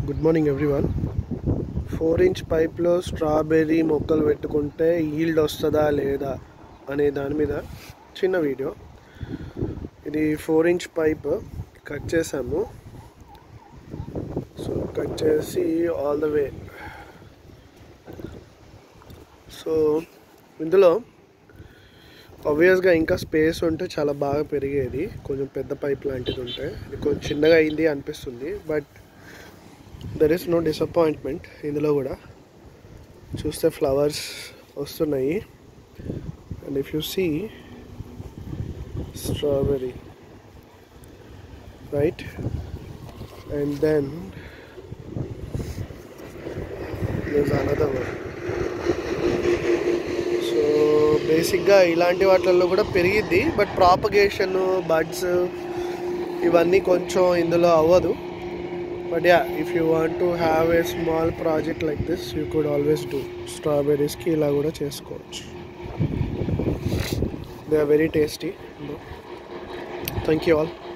good morning everyone four inch పైప్లో strawberry మొక్కలు పెట్టుకుంటే ఈల్డ్ వస్తుందా లేదా అనే దాని మీద చిన్న వీడియో ఇది ఫోర్ ఇంచ్ పైప్ కట్ చేసాము సో కట్ చేసి ఆల్ ద వే సో ఇందులో ఆబ్వియస్గా ఇంకా స్పేస్ ఉంటే చాలా బాగా పెరిగేది కొంచెం పెద్ద పైప్ లాంటిది ఉంటే ఇది కొంచెం చిన్నగా అయింది అనిపిస్తుంది but there is no disappointment ఇందులో కూడా చూస్తే ఫ్లవర్స్ వస్తున్నాయి and if you see strawberry right and then there's another one so బేసిక్గా ఇలాంటి వాటిల్లో కూడా పెరిగిద్ది బట్ ప్రాపగేషన్ బడ్స్ ఇవన్నీ కొంచెం ఇందులో అవ్వదు but yeah if you want to have a small project like this you could always do స్ట్రాబెర్రీస్కి ఇలా కూడా చేసుకోవచ్చు they are very tasty thank you all